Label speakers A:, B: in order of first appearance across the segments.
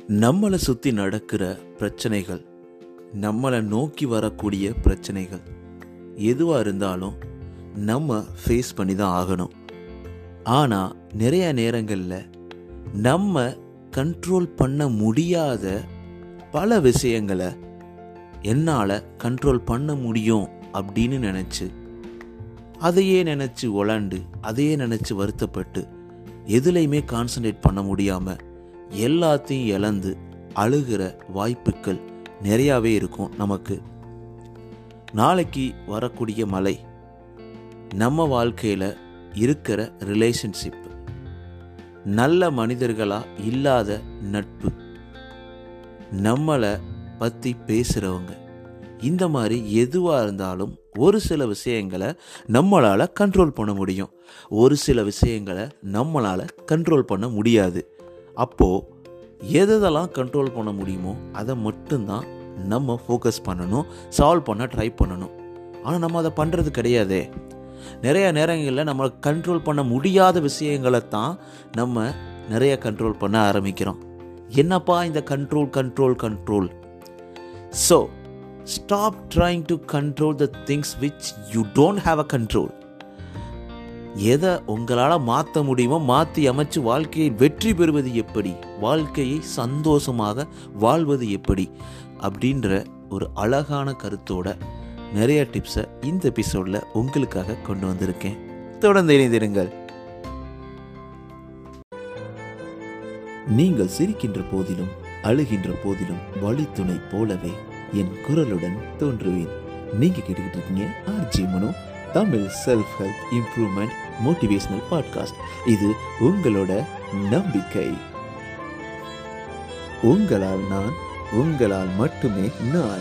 A: நம்மளை சுற்றி நடக்கிற பிரச்சனைகள் நம்மளை நோக்கி வரக்கூடிய பிரச்சனைகள் எதுவாக இருந்தாலும் நம்ம ஃபேஸ் பண்ணி தான் ஆகணும் ஆனால் நிறைய நேரங்களில் நம்ம கண்ட்ரோல் பண்ண முடியாத பல விஷயங்களை என்னால் கண்ட்ரோல் பண்ண முடியும் அப்படின்னு நினச்சி அதையே நினச்சி உழண்டு அதையே நினச்சி வருத்தப்பட்டு எதுலையுமே கான்சன்ட்ரேட் பண்ண முடியாமல் எல்லாத்தையும் இழந்து அழுகிற வாய்ப்புகள் நிறையாவே இருக்கும் நமக்கு நாளைக்கு வரக்கூடிய மலை நம்ம வாழ்க்கையில் இருக்கிற ரிலேஷன்ஷிப் நல்ல மனிதர்களாக இல்லாத நட்பு நம்மளை பற்றி பேசுகிறவங்க இந்த மாதிரி எதுவாக இருந்தாலும் ஒரு சில விஷயங்களை நம்மளால் கண்ட்ரோல் பண்ண முடியும் ஒரு சில விஷயங்களை நம்மளால் கண்ட்ரோல் பண்ண முடியாது அப்போது எதெல்லாம் கண்ட்ரோல் பண்ண முடியுமோ அதை மட்டும்தான் நம்ம ஃபோக்கஸ் பண்ணணும் சால்வ் பண்ண ட்ரை பண்ணணும் ஆனால் நம்ம அதை பண்ணுறது கிடையாதே நிறைய நேரங்களில் நம்ம கண்ட்ரோல் பண்ண முடியாத விஷயங்களை தான் நம்ம நிறைய கண்ட்ரோல் பண்ண ஆரம்பிக்கிறோம் என்னப்பா இந்த control control control so stop trying to control the things which you don't have a control எதை உங்களால் மாற்ற முடியுமோ மாற்றி அமைச்சு வாழ்க்கையை வெற்றி பெறுவது எப்படி வாழ்க்கையை சந்தோஷமாக வாழ்வது எப்படி அப்படின்ற ஒரு அழகான கருத்தோட நிறைய டிப்ஸை இந்த எபிசோடில் உங்களுக்காக கொண்டு வந்திருக்கேன் தொடர்ந்து இணைந்திருங்கள் நீங்கள் சிரிக்கின்ற போதிலும் அழுகின்ற போதிலும் வழித்துணை போலவே என் குரலுடன் தோன்றுவேன் நீங்க கேட்டுக்கிட்டு இருக்கீங்க RJ Mano Tamil self help improvement motivational podcast இது உங்களோட நம்பிக்கை உங்களால் நான் உங்களால் மட்டுமே நான்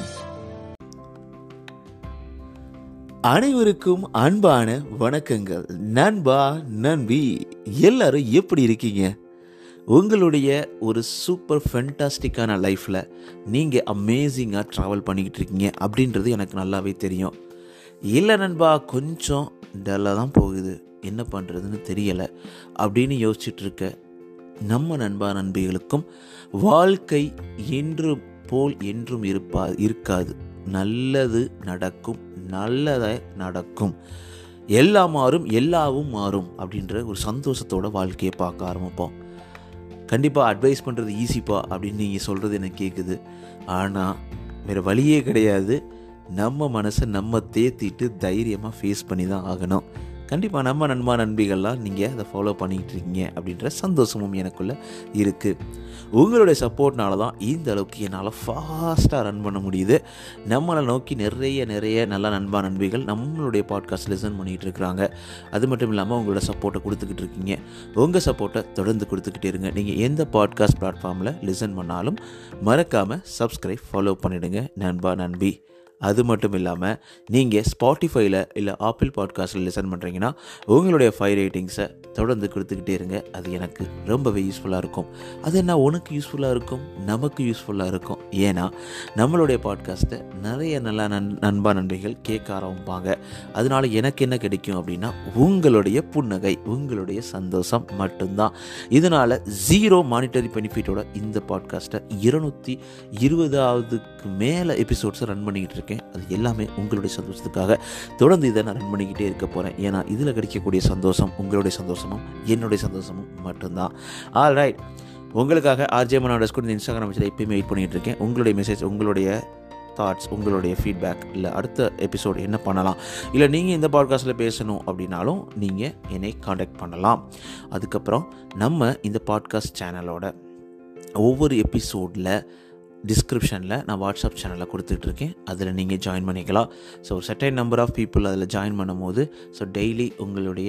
A: அனைவருக்கும் அன்பான வணக்கங்கள் நண்பா நண்பி எல்லாரும் எப்படி இருக்கீங்க உங்களுடைய ஒரு சூப்பர் ஃபென்டாஸ்டிக்கான லைஃப்பில் நீங்கள் அமேசிங்காக ட்ராவல் பண்ணிக்கிட்டு இருக்கீங்க அப்படின்றது எனக்கு நல்லாவே தெரியும் இல்லை நண்பா கொஞ்சம் டல்லாக தான் போகுது என்ன பண்ணுறதுன்னு தெரியலை அப்படின்னு யோசிச்சுட்டு இருக்க நம்ம நண்பா நண்பிகளுக்கும் வாழ்க்கை என்று போல் என்றும் இருப்பா இருக்காது நல்லது நடக்கும் நல்லதாக நடக்கும் எல்லாம் மாறும் எல்லாவும் மாறும் அப்படின்ற ஒரு சந்தோஷத்தோட வாழ்க்கையை பார்க்க ஆரம்பிப்போம் கண்டிப்பாக அட்வைஸ் பண்ணுறது ஈஸிப்பா அப்படின்னு நீங்கள் சொல்கிறது எனக்கு கேட்குது ஆனால் வேறு வழியே கிடையாது நம்ம மனசை நம்ம தேத்திட்டு தைரியமாக ஃபேஸ் பண்ணி தான் ஆகணும் கண்டிப்பாக நம்ம நண்பா நண்பிகள்லாம் நீங்கள் அதை ஃபாலோ பண்ணிக்கிட்டு இருக்கீங்க அப்படின்ற சந்தோஷமும் எனக்குள்ளே இருக்குது உங்களுடைய சப்போர்ட்னால தான் இந்த அளவுக்கு என்னால் ஃபாஸ்ட்டாக ரன் பண்ண முடியுது நம்மளை நோக்கி நிறைய நிறைய நல்ல நண்பா நண்பிகள் நம்மளுடைய பாட்காஸ்ட் லிசன் பண்ணிகிட்டு இருக்கிறாங்க அது மட்டும் இல்லாமல் உங்களோட சப்போர்ட்டை கொடுத்துக்கிட்டு இருக்கீங்க உங்கள் சப்போர்ட்டை தொடர்ந்து கொடுத்துக்கிட்டே இருங்க நீங்கள் எந்த பாட்காஸ்ட் பிளாட்ஃபார்மில் லிசன் பண்ணாலும் மறக்காமல் சப்ஸ்கிரைப் ஃபாலோ பண்ணிவிடுங்க நண்பா நண்பி அது மட்டும் இல்லாமல் நீங்கள் ஸ்பாட்டிஃபைல இல்லை ஆப்பிள் பாட்காஸ்ட்டில் லிசன் பண்ணுறீங்கன்னா உங்களுடைய ஃபைவ் ரேட்டிங்ஸை தொடர்ந்து கொடுத்துக்கிட்டே இருங்க அது எனக்கு ரொம்பவே யூஸ்ஃபுல்லாக இருக்கும் அது என்ன உனக்கு யூஸ்ஃபுல்லாக இருக்கும் நமக்கு யூஸ்ஃபுல்லாக இருக்கும் ஏன்னா நம்மளுடைய பாட்காஸ்ட்டை நிறைய நல்ல நன் நண்பா நண்பிகள் கேட்க ஆரம்பிப்பாங்க அதனால எனக்கு என்ன கிடைக்கும் அப்படின்னா உங்களுடைய புன்னகை உங்களுடைய சந்தோஷம் மட்டும்தான் இதனால் ஜீரோ மானிட்டரி பெனிஃபிட்டோட இந்த பாட்காஸ்ட்டை இருநூற்றி இருபதாவதுக்கு மேலே எபிசோட்ஸை ரன் பண்ணிக்கிட்டு இருக்கேன் அது எல்லாமே உங்களுடைய சந்தோஷத்துக்காக தொடர்ந்து இதை நான் ரன் பண்ணிக்கிட்டே இருக்க போகிறேன் ஏன்னா இதில் கிடைக்கக்கூடிய சந்தோஷம் உங்களுடைய சந்தோஷமும் என்னுடைய சந்தோஷமும் மட்டும்தான் ஆல் ரைட் உங்களுக்காக ஆர்ஜே மனோட ஸ்கூல் இந்த இன்ஸ்டாகிராம் வச்சு எப்பயுமே வெயிட் பண்ணிகிட்டு இருக்கேன் உங்களுடைய மெசேஜ் உங்களுடைய தாட்ஸ் உங்களுடைய ஃபீட்பேக் இல்லை அடுத்த எபிசோடு என்ன பண்ணலாம் இல்லை நீங்கள் இந்த பாட்காஸ்ட்டில் பேசணும் அப்படின்னாலும் நீங்கள் என்னை காண்டாக்ட் பண்ணலாம் அதுக்கப்புறம் நம்ம இந்த பாட்காஸ்ட் சேனலோட ஒவ்வொரு எபிசோடில் டிஸ்கிரிப்ஷனில் நான் வாட்ஸ்அப் சேனலில் கொடுத்துட்ருக்கேன் அதில் நீங்கள் ஜாயின் பண்ணிக்கலாம் so certain number of people அதில் ஜாயின் பண்ணும்போது ஸோ டெய்லி உங்களுடைய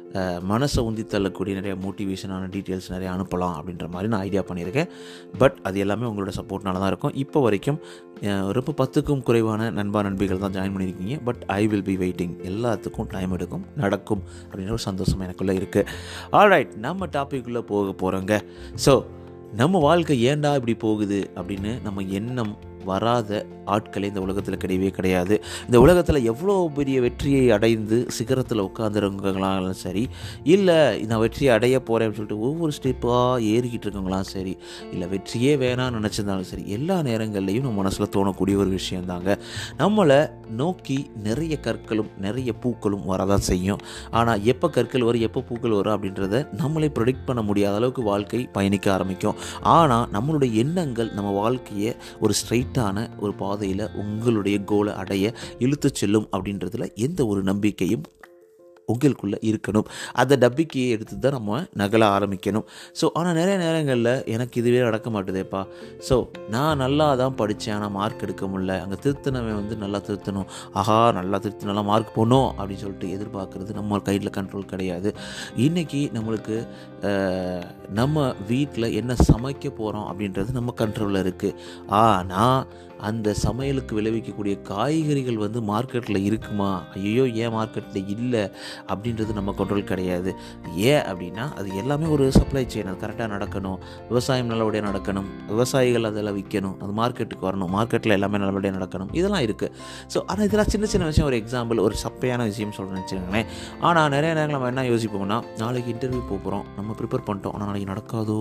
A: மனசை உந்தி தள்ளக்கூடிய நிறைய மோட்டிவேஷனான டீட்டெயில்ஸ் நிறைய அனுப்பலாம் அப்படின்ற மாதிரி நான் ஐடியா பண்ணியிருக்கேன் பட் அது எல்லாமே உங்களோட சப்போர்ட்னால தான் இருக்கும் இப்போ வரைக்கும் ரொம்ப பத்துக்கும் குறைவான நண்பா நண்பிகள் தான் ஜாயின் பண்ணியிருக்கீங்க but I will be waiting எல்லாத்துக்கும் டைம் எடுக்கும் நடக்கும் அப்படின்ற ஒரு சந்தோஷம் எனக்குள்ளே இருக்குது ஆல்ரைட் நம்ம டாப்பிக்குள்ளே போக போகிறோங்க ஸோ நம்ம வாழ்க்கை ஏன்டா இப்படி போகுது அப்படின்னு நம்ம எண்ணம் வராத ஆட்களே இந்த உலகத்தில் கிடையவே கிடையாது இந்த உலகத்தில் எவ்வளோ பெரிய வெற்றியை அடைந்து சிகரத்தில் உட்காந்துருக்கவங்களாலும் சரி இல்லை நான் வெற்றியை அடைய போகிறேன்னு சொல்லிட்டு ஒவ்வொரு ஸ்டெப்பாக ஏறிக்கிட்டு இருக்கவங்களாம் சரி இல்லை வெற்றியே வேணாம்னு நினச்சிருந்தாலும் சரி எல்லா நேரங்கள்லையும் நம்ம மனசில் தோணக்கூடிய ஒரு விஷயந்தாங்க நம்மளை நோக்கி நிறைய கற்களும் நிறைய பூக்களும் வரதான் செய்யும் ஆனால் எப்போ கற்கள் வரும் எப்போ பூக்கள் வரும் அப்படின்றத நம்மளே ப்ரொடிக்ட் பண்ண முடியாத அளவுக்கு வாழ்க்கை பயணிக்க ஆரம்பிக்கும் ஆனால் நம்மளுடைய எண்ணங்கள் நம்ம வாழ்க்கையை ஒரு ஸ்ட்ரைட்டான ஒரு பாதையில் உங்களுடைய கோலை அடைய இழுத்து செல்லும் அப்படின்றதுல எந்த ஒரு நம்பிக்கையும் உங்களுக்குள்ளே இருக்கணும் அந்த நம்பிக்கையை எடுத்து தான் நம்ம நகல ஆரம்பிக்கணும் ஸோ ஆனால் நிறைய நேரங்களில் எனக்கு இதுவே நடக்க மாட்டுதேப்பா ஸோ நான் நல்லா தான் படித்தேன் ஆனால் மார்க் எடுக்க முடியல அங்கே திருத்தினவன் வந்து நல்லா திருத்தணும் ஆஹா நல்லா திருத்தி நல்லா மார்க் போகணும் அப்படின்னு சொல்லிட்டு எதிர்பார்க்குறது நம்ம கையில் கண்ட்ரோல் கிடையாது இன்றைக்கி நம்மளுக்கு அஹ், நம்ம வீட்டில் என்ன சமைக்க போகிறோம் அப்படின்றது நம்ம கண்ட்ரோலில் இருக்குது ஆனால் அந்த சமையலுக்கு விளைவிக்கக்கூடிய காய்கறிகள் வந்து மார்க்கெட்டில் இருக்குமா ஐயோ ஏன் மார்க்கெட்டில் இல்லை அப்படின்றது நம்ம கண்ட்ரோல் கிடையாது ஏன் அப்படின்னா அது எல்லாமே ஒரு சப்ளை செயின் அது கரெக்டாக நடக்கணும் விவசாயம் நல்லபடியாக நடக்கணும் விவசாயிகள் அதெல்லாம் விற்கணும் அது மார்க்கெட்டுக்கு வரணும் மார்க்கெட்டில் எல்லாமே நல்லபடியாக நடக்கணும் இதெல்லாம் இருக்குது ஸோ ஆனால் இதெல்லாம் சின்ன சின்ன விஷயம் ஒரு எக்ஸாம்பிள் ஒரு சப்பையான விஷயம் சொல்கிறேன்னு வச்சுக்கோங்களேன் ஆனால் நிறைய நேரங்கள் நம்ம என்ன யோசிப்போம்னா நாளைக்கு இன்டர்வியூ போக போகிறோம் நம்ம ப்ரிப்பேர் பண்ணிட்டோம் ஆனால் நாளைக்கு நடக்காதோ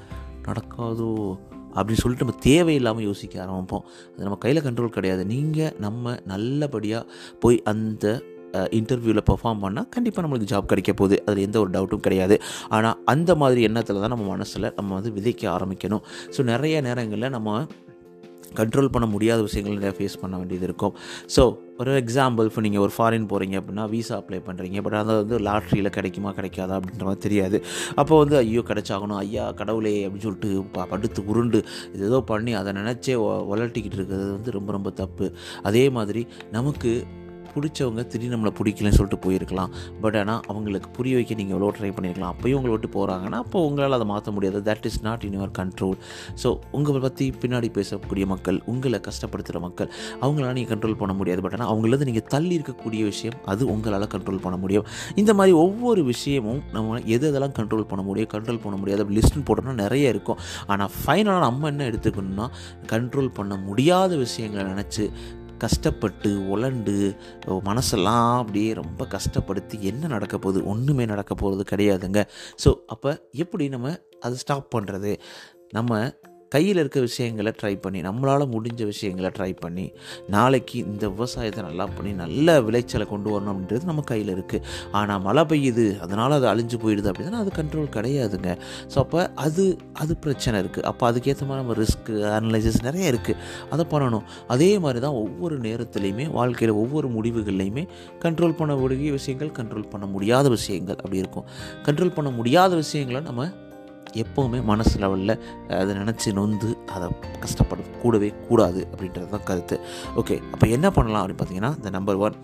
A: நடக்காதோ அப்படின்னு சொல்லிட்டு நம்ம தேவையில்லாமல் யோசிக்க ஆரம்பிப்போம் அது நம்ம கையில் கண்ட்ரோல் கிடையாது நீங்கள் நம்ம நல்லபடியாக போய் அந்த இன்டர்வியூவில் பெர்ஃபார்ம் பண்ணால் கண்டிப்பாக நம்மளுக்கு ஜாப் கிடைக்க போகுது அதில் எந்த ஒரு டவுட்டும் கிடையாது ஆனால் அந்த மாதிரி எண்ணத்தில் தான் நம்ம மனசில் நம்ம வந்து விதைக்க ஆரம்பிக்கணும் ஸோ நிறைய நேரங்களில் நம்ம கண்ட்ரோல் பண்ண முடியாத விஷயங்கள் நிறைய ஃபேஸ் பண்ண வேண்டியது இருக்கும் ஸோ ஒரு எக்ஸாம்பிள் இப்போ நீங்கள் ஒரு ஃபாரின் போகிறீங்க அப்படின்னா வீசா அப்ளை பண்ணுறீங்க பட் அது வந்து லாட்ரியில் கிடைக்குமா கிடைக்காதா அப்படின்ற மாதிரி தெரியாது அப்போ வந்து ஐயோ கிடைச்சாகணும் ஐயா கடவுளே அப்படின்னு சொல்லிட்டு ப- படுத்து உருண்டு இது ஏதோ பண்ணி அதை நினச்சே வளர்ட்டிக்கிட்டு இருக்கிறது வந்து ரொம்ப ரொம்ப தப்பு அதே மாதிரி நமக்கு பிடிச்சவங்க திடீர்னு நம்மளை பிடிக்கலன்னு சொல்லிட்டு போயிருக்கலாம் பட் ஆனால் அவங்களுக்கு புரிய வைக்க நீங்கள் எவ்வளோ ட்ரை பண்ணியிருக்கலாம் அப்போயும் உங்களை விட்டு போகிறாங்கன்னா அப்போ உங்களால் அதை மாற்ற முடியாது that is not in your control so உங்களை பற்றி பின்னாடி பேசக்கூடிய மக்கள் உங்களை கஷ்டப்படுத்துகிற மக்கள் அவங்களால நீங்கள் கண்ட்ரோல் பண்ண முடியாது பட் ஆனால் அவங்களது நீங்கள் தள்ளி இருக்கக்கூடிய விஷயம் அது உங்களால் கண்ட்ரோல் பண்ண முடியும் இந்த மாதிரி ஒவ்வொரு விஷயமும் நம்ம எது எதெல்லாம் கண்ட்ரோல் பண்ண முடியும் கண்ட்ரோல் பண்ண முடியாது அப்படி லிஸ்ட்னு போட்டோம்னா நிறைய இருக்கும் ஆனால் ஃபைனலாக நம்ம என்ன எடுத்துக்கணும்னா கண்ட்ரோல் பண்ண முடியாத விஷயங்களை நினச்சி கஷ்டப்பட்டு உலண்டு மனசெல்லாம் அப்படியே ரொம்ப கஷ்டப்படுத்தி என்ன நடக்க போகுது ஒன்றுமே நடக்க போகிறது கிடையாதுங்க ஸோ அப்போ எப்படி நம்ம அதை ஸ்டாப் பண்ணுறது நம்ம கையில் இருக்க விஷயங்களை ட்ரை பண்ணி நம்மளால் முடிஞ்ச விஷயங்களை ட்ரை பண்ணி நாளைக்கு இந்த விவசாயத்தை நல்லா பண்ணி நல்ல விளைச்சலை கொண்டு வரணும் அப்படின்றது நம்ம கையில் இருக்குது ஆனால் மழை பெய்யுது அதனால் அது அழிஞ்சு போயிடுது அப்படின்னா அது கண்ட்ரோல் கிடையாதுங்க ஸோ அப்போ அது அது பிரச்சனை இருக்குது அப்போ அதுக்கேற்ற மாதிரி நம்ம ரிஸ்க்கு அனலைசிஸ் நிறைய இருக்குது அதை பண்ணணும் அதே மாதிரி தான் ஒவ்வொரு நேரத்துலையுமே வாழ்க்கையில் ஒவ்வொரு முடிவுகள்லையுமே கண்ட்ரோல் பண்ண முடிய விஷயங்கள் கண்ட்ரோல் பண்ண முடியாத விஷயங்கள் அப்படி இருக்கும் கண்ட்ரோல் பண்ண முடியாத விஷயங்களை நம்ம எப்போவுமே மனசு லெவலில் அதை நினச்சி நொந்து அதை கஷ்டப்பட கூடவே கூடாது அப்படின்றது தான் கருத்து ஓகே அப்போ என்ன பண்ணலாம் அப்படின்னு பார்த்தீங்கன்னா இந்த நம்பர் ஒன்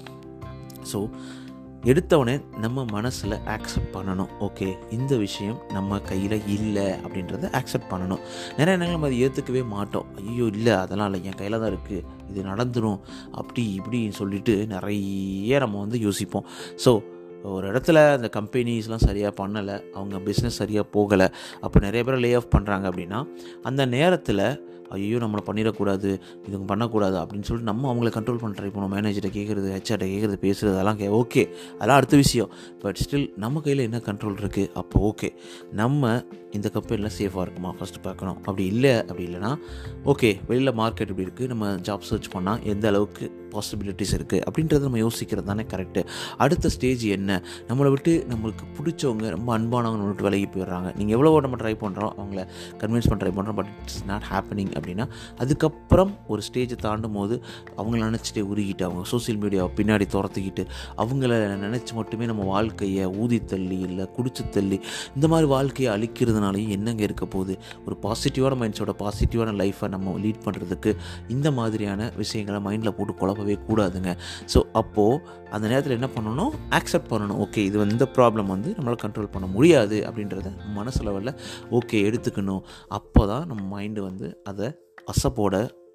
A: ஸோ எடுத்தவொடனே நம்ம மனசில் ஆக்செப்ட் பண்ணணும் ஓகே இந்த விஷயம் நம்ம கையில் இல்லை அப்படின்றத ஆக்செப்ட் பண்ணணும் நிறைய நேரம் நம்ம அதை ஏற்றுக்கவே மாட்டோம் ஐயோ இல்லை அதெல்லாம் இல்லை என் கையில் தான் இருக்குது இது நடந்துடும் அப்படி இப்படின்னு சொல்லிட்டு நிறைய நம்ம வந்து யோசிப்போம் ஸோ ஒரு இடத்துல அந்த கம்பெனிஸ்லாம் சரியாக பண்ணலை அவங்க பிஸ்னஸ் சரியாக போகலை அப்போ நிறைய பேர் லே ஆஃப் பண்ணுறாங்க அப்படின்னா அந்த நேரத்தில் ஐயோ நம்மளை பண்ணிடக்கூடாது இதுங்க பண்ணக்கூடாது அப்படின்னு சொல்லிட்டு நம்ம அவங்கள கண்ட்ரோல் பண்ண ட்ரை பண்ணுவோம் மேனேஜரை கேட்குறது ஹெச்ஆர்ட்ட கேட்குறது பேசுகிறது அதெல்லாம் கே ஓகே அதெல்லாம் அடுத்த விஷயம் பட் ஸ்டில் நம்ம கையில் என்ன கண்ட்ரோல் இருக்குது அப்போ ஓகே நம்ம இந்த கம்பெனியில் சேஃபாக இருக்குமா ஃபஸ்ட்டு பார்க்கணும் அப்படி இல்லை அப்படி இல்லைன்னா ஓகே வெளியில் மார்க்கெட் இப்படி இருக்குது நம்ம ஜாப் சர்ச் பண்ணால் எந்த அளவுக்கு பாசிபிலிட்டிஸ் இருக்குது அப்படின்றத நம்ம யோசிக்கிறது தானே கரெக்டு அடுத்த ஸ்டேஜ் என்ன நம்மளை விட்டு நம்மளுக்கு பிடிச்சவங்க ரொம்ப அன்பானவங்க நம்மளை விட்டு விலகி போயிடுறாங்க நீங்கள் எவ்வளோ நம்ம ட்ரை பண்ணுறோம் அவங்கள கன்வின்ஸ் பண்ண ட்ரை பண்ணுறோம் பட் இட்ஸ் நாட் ஹேப்பனிங் அப்படின்னா அதுக்கப்புறம் ஒரு ஸ்டேஜை தாண்டும் போது அவங்கள நினச்சிட்டே உருகிட்டு அவங்க சோஷியல் மீடியாவை பின்னாடி துரத்திக்கிட்டு அவங்கள நினச்சி மட்டுமே நம்ம வாழ்க்கையை ஊதி தள்ளி இல்லை குடிச்சு தள்ளி இந்த மாதிரி வாழ்க்கையை அழிக்கிறதுனாலையும் என்னங்க இருக்க போகுது ஒரு பாசிட்டிவான மைண்ட்ஸோட பாசிட்டிவான லைஃப்பை நம்ம லீட் பண்ணுறதுக்கு இந்த மாதிரியான விஷயங்களை மைண்டில் போட்டு குழப்பவே கூடாதுங்க ஸோ அப்போது அந்த நேரத்தில் என்ன பண்ணணும் ஆக்செப்ட் பண்ணணும் ஓகே இது வந்து இந்த ப்ராப்ளம் வந்து நம்மளால் கண்ட்ரோல் பண்ண முடியாது அப்படின்றத மனசு லெவலில் ஓகே எடுத்துக்கணும் அப்போ தான் நம்ம மைண்டு வந்து அதை அசப்போட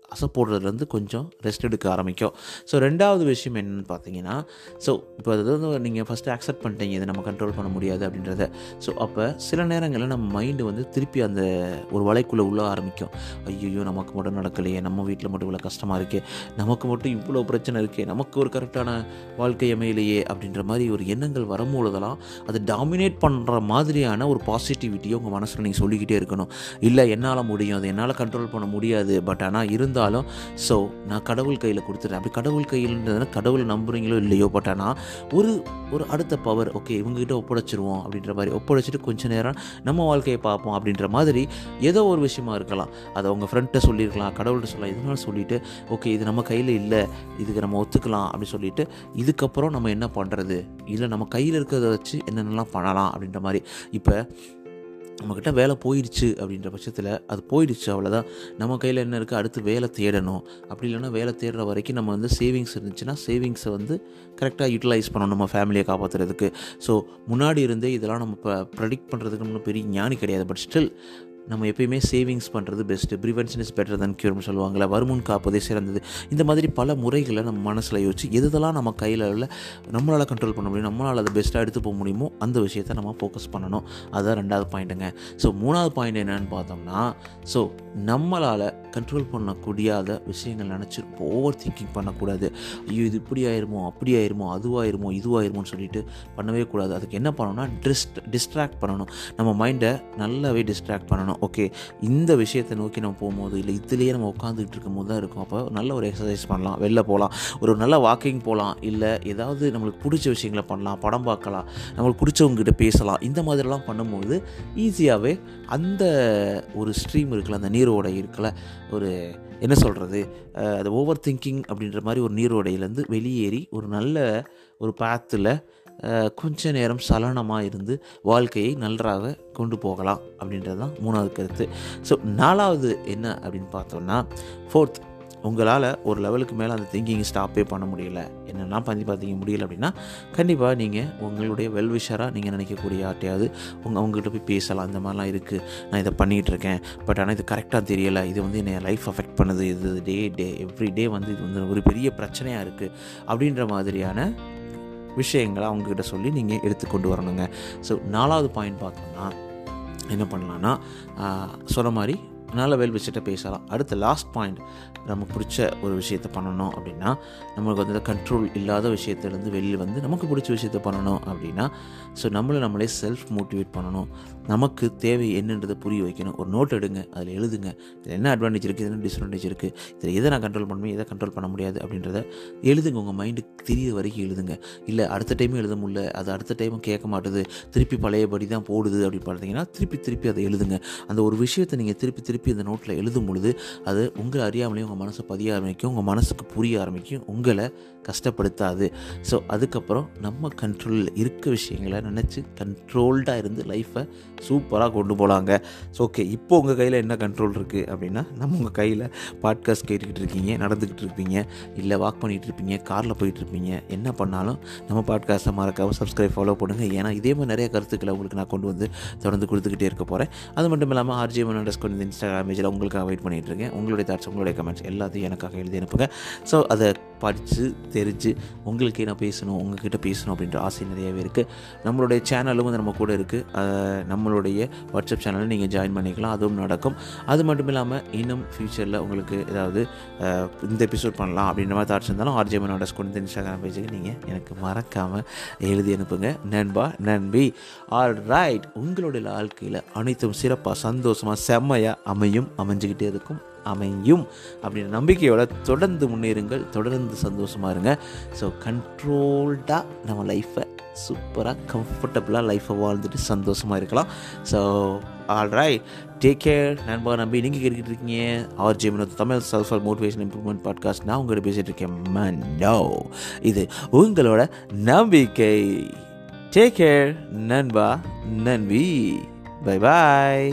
A: அசை போடுறதுலேருந்து கொஞ்சம் ரெஸ்ட் எடுக்க ஆரம்பிக்கும் ஸோ ரெண்டாவது விஷயம் என்னென்னு பார்த்தீங்கன்னா ஸோ இப்போ அது வந்து நீங்கள் ஃபஸ்ட்டு அக்செப்ட் பண்ணிட்டீங்க இதை நம்ம கண்ட்ரோல் பண்ண முடியாது அப்படின்றத ஸோ அப்போ சில நேரங்களில் நம்ம மைண்டு வந்து திருப்பி அந்த ஒரு வலைக்குள்ளே உள்ள ஆரம்பிக்கும் ஐயோ நமக்கு மட்டும் நடக்கலையே நம்ம வீட்டில் மட்டும் இவ்வளோ கஷ்டமாக இருக்கே நமக்கு மட்டும் இவ்வளோ பிரச்சனை இருக்கே நமக்கு ஒரு கரெக்டான வாழ்க்கை அமையலையே அப்படின்ற மாதிரி ஒரு எண்ணங்கள் வரும்பொழுதெல்லாம் அதை டாமினேட் பண்ணுற மாதிரியான ஒரு பாசிட்டிவிட்டியை உங்கள் மனசில் நீங்கள் சொல்லிக்கிட்டே இருக்கணும் இல்லை என்னால் முடியும் அது என்னால் கண்ட்ரோல் பண்ண முடியாது பட் ஆனால் இருந்தாலும் ஸோ நான் கடவுள் கையில் கொடுத்துட்டேன் அப்படி கடவுள் கையில்ன்றதுனா கடவுள் நம்புறீங்களோ இல்லையோ பட் ஆனால் ஒரு ஒரு அடுத்த பவர் ஓகே இவங்ககிட்ட ஒப்படைச்சிருவோம் அப்படின்ற மாதிரி ஒப்படைச்சிட்டு கொஞ்ச நேரம் நம்ம வாழ்க்கையை பார்ப்போம் அப்படின்ற மாதிரி ஏதோ ஒரு விஷயமா இருக்கலாம் அதை உங்கள் ஃப்ரெண்ட்டை சொல்லியிருக்கலாம் கடவுள்கிட்ட சொல்லலாம் இதனால சொல்லிவிட்டு ஓகே இது நம்ம கையில் இல்லை இதுக்கு நம்ம ஒத்துக்கலாம் அப்படி சொல்லிட்டு இதுக்கப்புறம் நம்ம என்ன பண்ணுறது இல்லை நம்ம கையில் இருக்கிறத வச்சு என்னென்னலாம் பண்ணலாம் அப்படின்ற மாதிரி இப்போ நம்மக்கிட்ட வேலை போயிடுச்சு அப்படின்ற பட்சத்தில் அது போயிடுச்சு அவ்வளோதான் நம்ம கையில் என்ன இருக்குது அடுத்து வேலை தேடணும் அப்படி இல்லைன்னா வேலை தேடுற வரைக்கும் நம்ம வந்து சேவிங்ஸ் இருந்துச்சுன்னா சேவிங்ஸை வந்து கரெக்டாக யூட்டிலைஸ் பண்ணணும் நம்ம ஃபேமிலியை காப்பாற்றுறதுக்கு ஸோ முன்னாடி இருந்தே இதெல்லாம் நம்ம இப்போ ப்ரெடிக்ட் பண்ணுறதுக்கு ஒன்றும் பெரிய ஞானி கிடையாது பட் ஸ்டில் நம்ம எப்பயுமே சேவிங்ஸ் பண்ணுறது best prevention is better than க்யூர்னு சொல்லுவாங்கள்ல வருமுன் காப்பதே சிறந்தது இந்த மாதிரி பல முறைகளை நம்ம மனசில் யோசிச்சு எதெல்லாம் நம்ம கையில் உள்ள நம்மளால் கண்ட்ரோல் பண்ண முடியும் நம்மளால் அதை பெஸ்ட்டாக எடுத்து போக முடியுமோ அந்த விஷயத்தை நம்ம ஃபோக்கஸ் பண்ணணும் அதுதான் ரெண்டாவது பாயிண்ட்டுங்க ஸோ மூணாவது பாயிண்ட் என்னென்னு பார்த்தோம்னா ஸோ நம்மளால் கண்ட்ரோல் பண்ணக்கூடியாத விஷயங்கள் நினச்சி ஓவர் திங்கிங் பண்ணக்கூடாது ஐயோ இது இப்படி ஆயிருமோ அப்படி ஆயிருமோ அதுவாயிருமோ இதுவாயிருமோன்னு சொல்லிட்டு பண்ணவே கூடாது அதுக்கு என்ன பண்ணணும்னா டிஸ்ட் டிஸ்ட்ராக்ட் பண்ணணும் நம்ம மைண்டை நல்லாவே டிஸ்ட்ராக்ட் பண்ணணும் ஓகே இந்த விஷயத்தை நோக்கி நம்ம போகும்போது இல்லை இதுலேயே நம்ம உட்காந்துக்கிட்டு இருக்கும் போது தான் இருக்கும் அப்போ நல்ல ஒரு எக்ஸசைஸ் பண்ணலாம் வெளில போகலாம் ஒரு நல்ல வாக்கிங் போகலாம் இல்லை ஏதாவது நம்மளுக்கு பிடிச்ச விஷயங்களை பண்ணலாம் படம் பார்க்கலாம் நம்மளுக்கு பிடிச்சவங்ககிட்ட பேசலாம் இந்த மாதிரிலாம் பண்ணும்போது ஈஸியாகவே அந்த ஒரு ஸ்ட்ரீம் இருக்குல்ல அந்த நீரோடை இருக்குல்ல ஒரு என்ன சொல்கிறது அது ஓவர் திங்கிங் அப்படின்ற மாதிரி ஒரு நீரோடையிலேருந்து வெளியேறி ஒரு நல்ல ஒரு பாத்தில் கொஞ்ச நேரம் சலனமாக இருந்து வாழ்க்கையை நன்றாக கொண்டு போகலாம் அப்படின்றது தான் மூணாவது கருத்து ஸோ நாலாவது என்ன அப்படின்னு பார்த்தோம்னா ஃபோர்த் உங்களால் ஒரு லெவலுக்கு மேலே அந்த திங்கிங் ஸ்டாப்பே பண்ண முடியல என்னெல்லாம் பண்ணி பார்த்தீங்க முடியல அப்படின்னா கண்டிப்பாக நீங்கள் உங்களுடைய வெல்விஷராக நீங்கள் நினைக்கக்கூடிய ஆட்டையாவது உங்கள் அவங்ககிட்ட போய் பேசலாம் இந்த மாதிரிலாம் இருக்குது நான் இதை பண்ணிகிட்டு இருக்கேன் பட் ஆனால் இது கரெக்டாக தெரியலை இது வந்து என்னை லைஃப் அஃபெக்ட் பண்ணுது இது டே டே எவ்ரி டே வந்து இது வந்து ஒரு பெரிய பிரச்சனையாக இருக்குது அப்படின்ற மாதிரியான விஷயங்களை அவங்கக்கிட்ட சொல்லி நீங்கள் எடுத்துக்கொண்டு வரணுங்க ஸோ நாலாவது பாயிண்ட் பார்த்தோம்னா என்ன பண்ணலான்னா சொன்ன மாதிரி நல்ல வெல் வச்சுட்டு பேசலாம் அடுத்த லாஸ்ட் பாயிண்ட் நமக்கு பிடிச்ச ஒரு விஷயத்த பண்ணணும் அப்படின்னா நம்மளுக்கு வந்து கண்ட்ரோல் இல்லாத விஷயத்துலேருந்து வெளியில் வந்து நமக்கு பிடிச்ச விஷயத்த பண்ணணும் அப்படின்னா ஸோ நம்மளை நம்மளே செல்ஃப் மோட்டிவேட் பண்ணணும் நமக்கு தேவை என்னன்றதை புரிய வைக்கணும் ஒரு நோட் எடுங்க அதில் எழுதுங்க இதில் என்ன அட்வான்டேஜ் இருக்குது என்ன டிஸ்அட்வான்டேஜ் இருக்குது இதில் எதை நான் கண்ட்ரோல் பண்ணுவேன் எதை கண்ட்ரோல் பண்ண முடியாது அப்படின்றத எழுதுங்க உங்கள் மைண்டுக்கு தெரிய வரைக்கும் எழுதுங்க இல்லை அடுத்த டைமும் எழுத முடியல அது அடுத்த டைமும் கேட்க மாட்டுது திருப்பி பழையபடி தான் போடுது அப்படின்னு பார்த்தீங்கன்னா திருப்பி திருப்பி அதை எழுதுங்க அந்த ஒரு விஷயத்தை நீங்கள் திருப்பி திருப்பி இந்த நோட்டில் எழுதும் பொழுது அது உங்களை அறியாமலே உங்கள் மனசை பதிய ஆரம்பிக்கும் உங்கள் மனசுக்கு புரிய ஆரம்பிக்கும் உங்களை கஷ்டப்படுத்தாது ஸோ அதுக்கப்புறம் நம்ம கண்ட்ரோலில் இருக்க விஷயங்களை நினச்சி கண்ட்ரோல்டாக இருந்து லைஃப்பை சூப்பராக கொண்டு போகலாங்க ஸோ ஓகே இப்போ உங்கள் கையில் என்ன கண்ட்ரோல் இருக்குது அப்படின்னா நம்ம உங்கள் கையில் பாட்காஸ்ட் கேட்டுக்கிட்டு இருக்கீங்க நடந்துக்கிட்டு இருப்பீங்க இல்லை வாக் பண்ணிகிட்டு இருப்பீங்க காரில் போயிட்டு இருப்பீங்க என்ன பண்ணாலும் நம்ம பாட்காஸ்ட்டை மறக்காமல் சப்ஸ்கிரைப் ஃபாலோ பண்ணுங்கள் ஏன்னா இதே மாதிரி நிறைய கருத்துக்களை உங்களுக்கு நான் கொண்டு வந்து தொடர்ந்து கொடுத்துக்கிட்டே இருக்க போகிறேன் அது மட்டும் இல்லாமல் ஆர்ஜி மனோடஸ் கொண்டு இந்த இன்ஸ்டாகிராம் பேஜில் உங்களுக்காக வெயிட் பண்ணிகிட்டு இருக்கேன் உங்களுடைய தாட்ஸ் உங்களுடைய கமெண்ட்ஸ் எல்லாத்தையும் எனக்காக எழுதி அனுப்புங்க ஸோ அதை படித்து தெரிஞ்சு உங்களுக்கே நான் பேசணும் உங்ககிட்ட பேசணும் அப்படின்ற ஆசை நிறையவே இருக்குது நம்மளுடைய சேனலும் வந்து நம்ம கூட இருக்குது நம்மளுடைய வாட்ஸ்அப் சேனலில் நீங்கள் ஜாயின் பண்ணிக்கலாம் அதுவும் நடக்கும் அது மட்டும் இல்லாமல் இன்னும் ஃப்யூச்சரில் உங்களுக்கு ஏதாவது அஹ், இந்த எபிசோட் பண்ணலாம் அப்படின்ற மாதிரி தாட்ஸ் இருந்தாலும் ஆர்ஜே மனோட கொண்டு இன்ஸ்டாகிராம் பேஜுக்கு நீங்கள் எனக்கு மறக்காமல் எழுதி அனுப்புங்க நண்பா நண்பி ஆல் ரைட் உங்களுடைய வாழ்க்கையில் அனைத்தும் சிறப்பாக சந்தோஷமாக செம்மையாக அமையும் அமைஞ்சுக்கிட்டே இருக்கும் அமையும் அப்படின்ற நம்பிக்கையோட தொடர்ந்து முன்னேறுங்கள் தொடர்ந்து சந்தோஷமாக இருங்க ஸோ கண்ட்ரோல்டாக நம்ம லைஃப்பை சூப்பராக கம்ஃபர்டபுளாக லைஃப்பை வாழ்ந்துட்டு சந்தோஷமாக இருக்கலாம் ஸோ ஆல்ரைட் டேக் கேர் நண்பா நம்பி நீங்கள் கேட்டுக்கிட்டு இருக்கீங்க R J Vinod Tamil self help motivation improvement podcast நான் உங்கள்கிட்ட பேசிகிட்டு இருக்கேன் மண்டோ இது உங்களோட நம்பிக்கை டேக் கேர் நண்பா நன்பி பை பாய்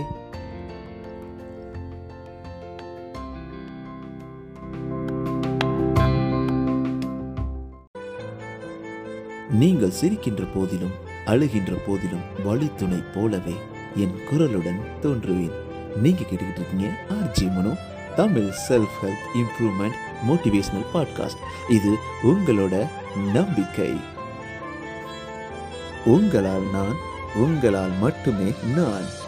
A: நீங்கள் சிரிக்கின்ற போதிலும் அழுகின்ற போதிலும் வழித்துணை போலவே என் குரலுடன் தோன்றுவேன் நீங்க கேட்டுக்கிட்டு இருக்கீங்க RJ Mano Tamil self help improvement motivational podcast இது உங்களோட நம்பிக்கை உங்களால் நான் உங்களால் மட்டுமே நான்